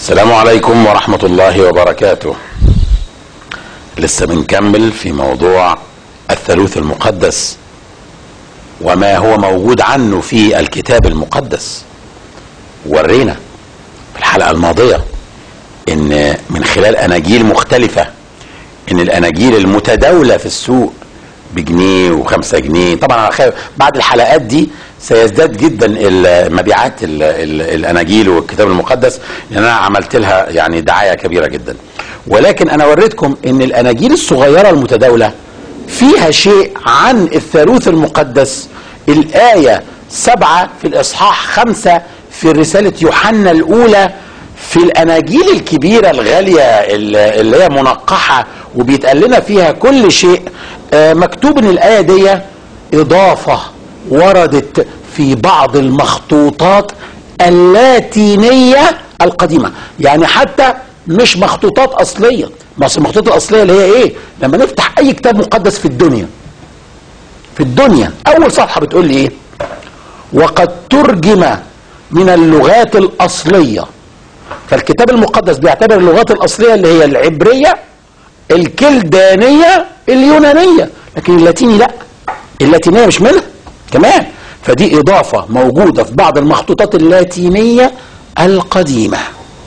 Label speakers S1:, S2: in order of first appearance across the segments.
S1: السلام عليكم ورحمة الله وبركاته لسه بنكمل في موضوع الثالوث المقدس وما هو موجود عنه في الكتاب المقدس ورينا في الحلقة الماضية ان من خلال اناجيل مختلفة ان الاناجيل المتداولة في السوق بجنيه وخمسة جنيه طبعا بعد الحلقات دي سيزداد جدا مبيعات ال ال الاناجيل والكتاب المقدس لان انا عملت لها يعني دعايه كبيره جدا ولكن انا وريتكم ان الاناجيل الصغيره المتداوله فيها شيء عن الثالوث المقدس الايه سبعه في الاصحاح خمسه في رساله يوحنا الاولى في الاناجيل الكبيره الغاليه اللي هي منقحه وبيتقال لنا فيها كل شيء مكتوب ان الايه دي اضافه وردت في بعض المخطوطات اللاتينيه القديمه يعني حتى مش مخطوطات اصليه ما المخطوطات الاصليه اللي هي ايه لما نفتح اي كتاب مقدس في الدنيا في الدنيا اول صفحه بتقول لي ايه وقد ترجم من اللغات الاصليه فالكتاب المقدس بيعتبر اللغات الاصليه اللي هي العبريه الكلدانيه اليونانيه لكن اللاتيني لا اللاتينيه مش منها كمان فدي اضافه موجوده في بعض المخطوطات اللاتينيه القديمه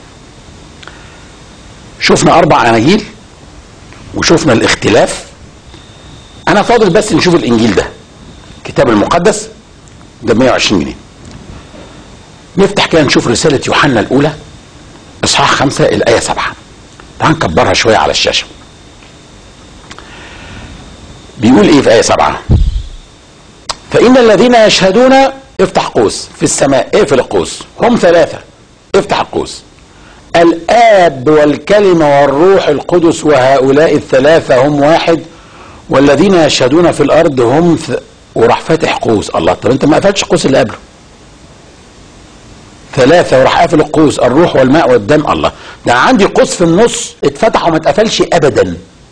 S1: شفنا اربع اناجيل وشفنا الاختلاف انا فاضل بس نشوف الانجيل ده الكتاب المقدس ده 120 جنيه نفتح كده نشوف رساله يوحنا الاولى اصحاح خمسة الايه سبعة تعال نكبرها شويه على الشاشه بيقول ايه في ايه سبعة فان الذين يشهدون افتح قوس في السماء اقفل القوس هم ثلاثه افتح القوس الاب والكلمه والروح القدس وهؤلاء الثلاثه هم واحد والذين يشهدون في الارض هم ث... وراح فاتح قوس الله طب انت ما قفلتش القوس اللي قبله ثلاثة وراح قافل القوس الروح والماء والدم الله ده عندي قوس في النص اتفتح وما اتقفلش ابدا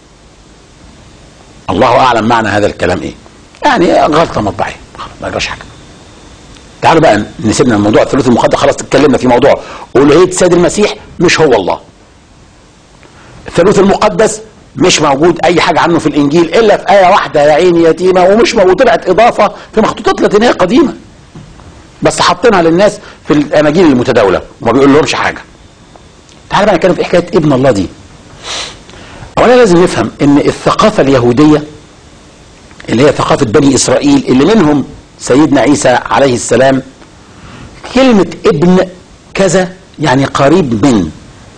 S1: الله اعلم معنى هذا الكلام ايه يعني غلطه مطبعيه ما جراش حاجه تعالوا بقى نسيبنا من موضوع الثالوث المقدس خلاص اتكلمنا في موضوع الوهيه السيد المسيح مش هو الله الثالوث المقدس مش موجود اي حاجه عنه في الانجيل الا في ايه واحده يا عيني يتيمه ومش موجود طلعت اضافه في مخطوطات لاتينيه قديمه بس حاطينها للناس في الاناجيل المتداوله وما بيقول لهمش حاجه تعال بقى نتكلم في حكايه ابن الله دي اولا لازم نفهم ان الثقافه اليهوديه اللي هي ثقافه بني اسرائيل اللي منهم سيدنا عيسى عليه السلام كلمه ابن كذا يعني قريب من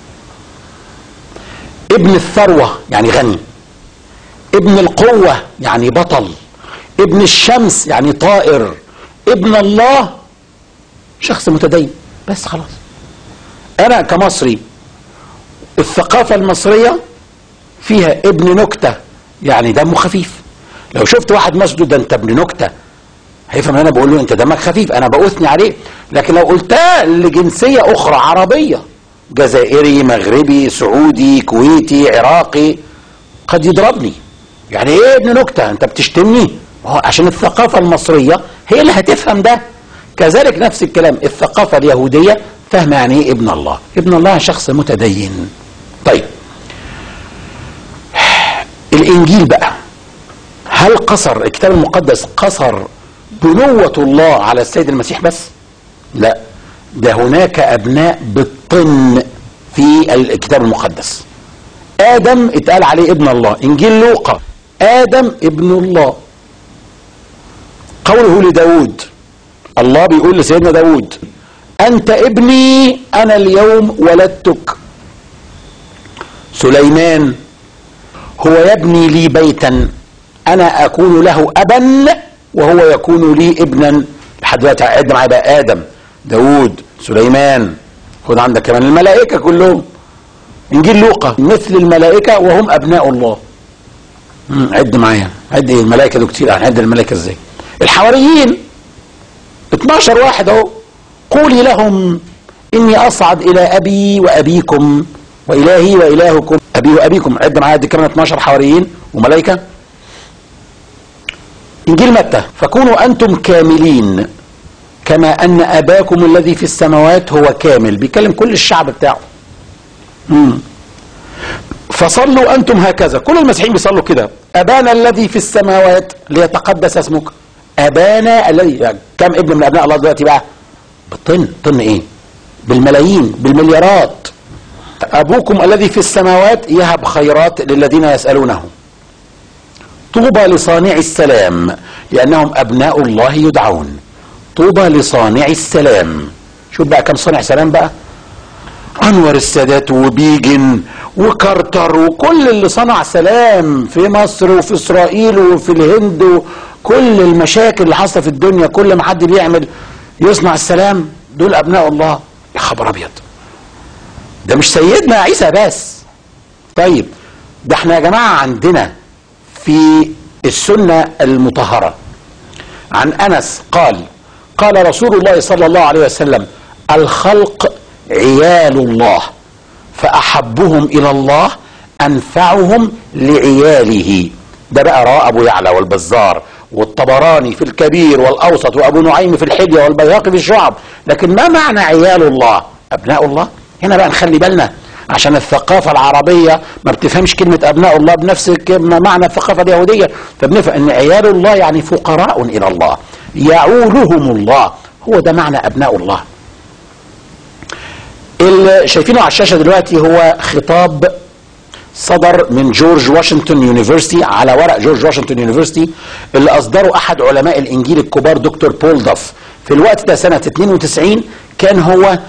S1: ابن الثروه يعني غني ابن القوه يعني بطل ابن الشمس يعني طائر ابن الله شخص متدين بس خلاص انا كمصري الثقافه المصريه فيها ابن نكته يعني دمه خفيف لو شفت واحد مسجد ده انت ابن نكته هيفهم انا بقول له انت دمك خفيف انا باثني عليه لكن لو قلتها لجنسيه اخرى عربيه جزائري مغربي سعودي كويتي عراقي قد يضربني يعني ايه ابن نكته انت بتشتمني عشان الثقافه المصريه هي اللي هتفهم ده كذلك نفس الكلام الثقافه اليهوديه فاهمه يعني ايه ابن الله ابن الله شخص متدين طيب الانجيل بقى هل قصر الكتاب المقدس قصر بنوة الله على السيد المسيح بس لا ده هناك ابناء بالطن في الكتاب المقدس ادم اتقال عليه ابن الله انجيل لوقا ادم ابن الله قوله لداود الله بيقول لسيدنا داود انت ابني انا اليوم ولدتك سليمان هو يبني لي بيتا انا اكون له ابا وهو يكون لي ابنا لحد دلوقتي عد معايا بقى ادم داوود سليمان خد عندك كمان الملائكه كلهم انجيل لوقا مثل الملائكه وهم ابناء الله عد معايا عد ايه الملائكه دول كتير هنعد الملائكه ازاي الحواريين 12 واحد اهو قولي لهم اني اصعد الى ابي وابيكم والهي والهكم ابي وابيكم عد معايا دي كمان 12 حواريين وملائكه انجيل متى فكونوا انتم كاملين كما ان اباكم الذي في السماوات هو كامل بيكلم كل الشعب بتاعه فصلوا انتم هكذا كل المسيحيين بيصلوا كده ابانا الذي في السماوات ليتقدس اسمك ابانا الذي يعني كم ابن من ابناء الله دلوقتي بقى بالطن طن ايه بالملايين بالمليارات ابوكم الذي في السماوات يهب خيرات للذين يسالونه طوبى لصانع السلام لانهم ابناء الله يدعون طوبى لصانع السلام شوف بقى كم صانع سلام بقى انور السادات وبيجن وكارتر وكل اللي صنع سلام في مصر وفي اسرائيل وفي الهند وكل المشاكل اللي حاصله في الدنيا كل ما حد بيعمل يصنع السلام دول ابناء الله يا خبر ابيض ده مش سيدنا عيسى بس طيب ده احنا يا جماعه عندنا في السنه المطهره عن انس قال قال رسول الله صلى الله عليه وسلم الخلق عيال الله فاحبهم الى الله انفعهم لعياله ده بقى رواه ابو يعلى والبزار والطبراني في الكبير والاوسط وابو نعيم في الحليه والبيهقي في الشعب لكن ما معنى عيال الله ابناء الله هنا بقى نخلي بالنا عشان الثقافة العربية ما بتفهمش كلمة أبناء الله بنفس معنى الثقافة اليهودية فبنفهم أن عيال الله يعني فقراء إلى الله يعولهم الله هو ده معنى أبناء الله اللي شايفينه على الشاشة دلوقتي هو خطاب صدر من جورج واشنطن يونيفرسيتي على ورق جورج واشنطن يونيفرسيتي اللي أصدره أحد علماء الإنجيل الكبار دكتور بول داف في الوقت ده سنة 92 كان هو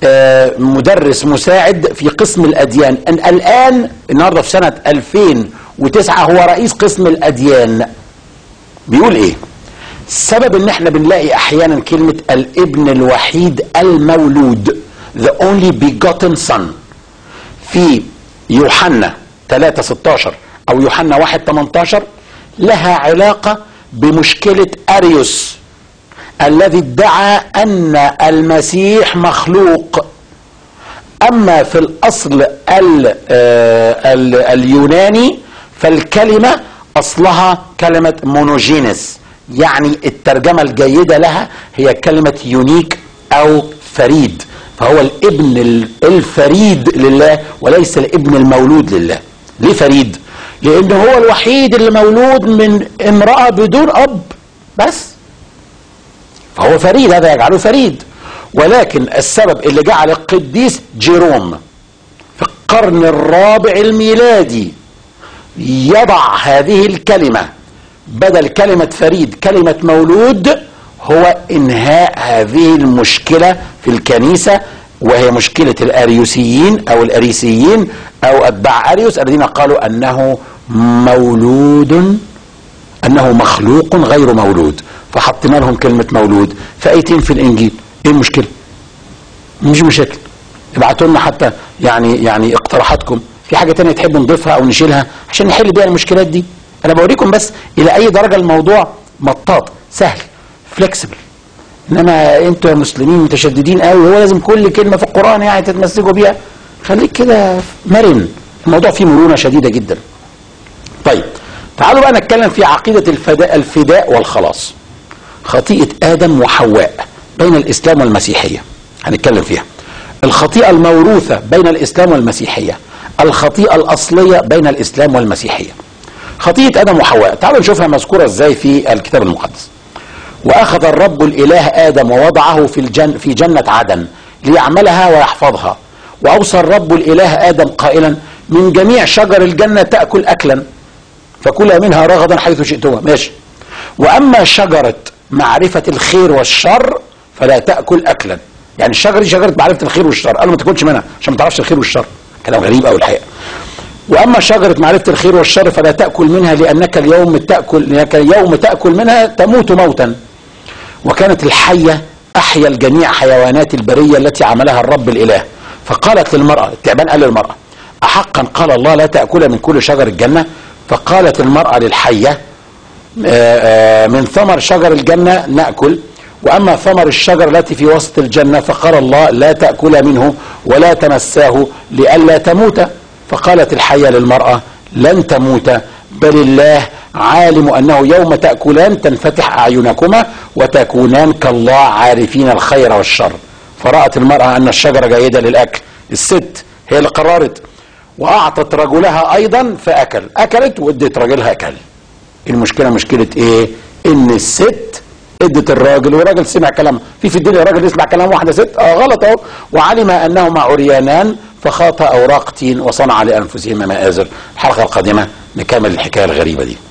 S1: مدرس مساعد في قسم الأديان أن الآن النهاردة في سنة 2009 هو رئيس قسم الأديان بيقول إيه السبب ان احنا بنلاقي احيانا كلمة الابن الوحيد المولود the only begotten son في يوحنا 3 16 او يوحنا 1 18 لها علاقة بمشكلة اريوس الذي ادعى ان المسيح مخلوق اما في الاصل ال ال اليوناني فالكلمة اصلها كلمة مونوجينس يعني الترجمة الجيدة لها هي كلمة يونيك او فريد فهو الابن الفريد لله وليس الابن المولود لله ليه فريد لانه هو الوحيد اللي مولود من امرأة بدون اب بس فهو فريد هذا يجعله فريد ولكن السبب اللي جعل القديس جيروم في القرن الرابع الميلادي يضع هذه الكلمة بدل كلمة فريد كلمة مولود هو انهاء هذه المشكلة في الكنيسة وهي مشكلة الاريوسيين او الاريسيين او اتباع اريوس الذين قالوا انه مولود انه مخلوق غير مولود فحطينا لهم كلمة مولود في ايتين في الانجيل ايه المشكلة مش مشاكل ابعتوا لنا حتى يعني يعني اقتراحاتكم في حاجة تانية تحبوا نضيفها او نشيلها عشان نحل بيها المشكلات دي انا بوريكم بس الى اي درجة الموضوع مطاط سهل فليكسبل انما انتوا يا مسلمين متشددين قوي هو لازم كل كلمة في القرآن يعني تتمسكوا بيها خليك كده مرن الموضوع فيه مرونة شديدة جدا طيب تعالوا بقى نتكلم في عقيدة الفداء, الفداء والخلاص خطيئة آدم وحواء بين الإسلام والمسيحية هنتكلم فيها الخطيئة الموروثة بين الإسلام والمسيحية الخطيئة الأصلية بين الإسلام والمسيحية خطيئة آدم وحواء تعالوا نشوفها مذكورة ازاي في الكتاب المقدس وأخذ الرب الإله آدم ووضعه في, الجن في جنة عدن ليعملها ويحفظها وأوصى الرب الإله آدم قائلا من جميع شجر الجنة تأكل أكلا فكلا منها رغدا حيث شئتما ماشي وأما شجرة معرفة الخير والشر فلا تأكل أكلا يعني الشجرة دي شجرة معرفة الخير والشر قالوا ما تاكلش منها عشان ما تعرفش الخير والشر كلام غريب قوي الحقيقة واما شجره معرفه الخير والشر فلا تاكل منها لانك اليوم تاكل لانك اليوم تاكل منها تموت موتا وكانت الحيه احيا الجميع حيوانات البريه التي عملها الرب الاله فقالت للمراه التعبان قال للمراه احقا قال الله لا تاكل من كل شجر الجنه فقالت المراه للحيه من ثمر شجر الجنه ناكل واما ثمر الشجر التي في وسط الجنه فقال الله لا تاكل منه ولا تمساه لئلا تموت فقالت الحية للمرأة لن تموت بل الله عالم أنه يوم تأكلان تنفتح أعينكما وتكونان كالله عارفين الخير والشر فرأت المرأة أن الشجرة جيدة للأكل الست هي اللي قررت واعطت رجلها ايضا فاكل اكلت وادت راجلها اكل المشكله مشكله ايه ان الست ادت الراجل والراجل سمع كلام في في الدنيا راجل يسمع كلام واحده ست اه غلط اهو وعلم انهما عريانان فخاط اوراق تين وصنع لانفسهما مآزر الحلقه القادمه نكمل الحكايه الغريبه دي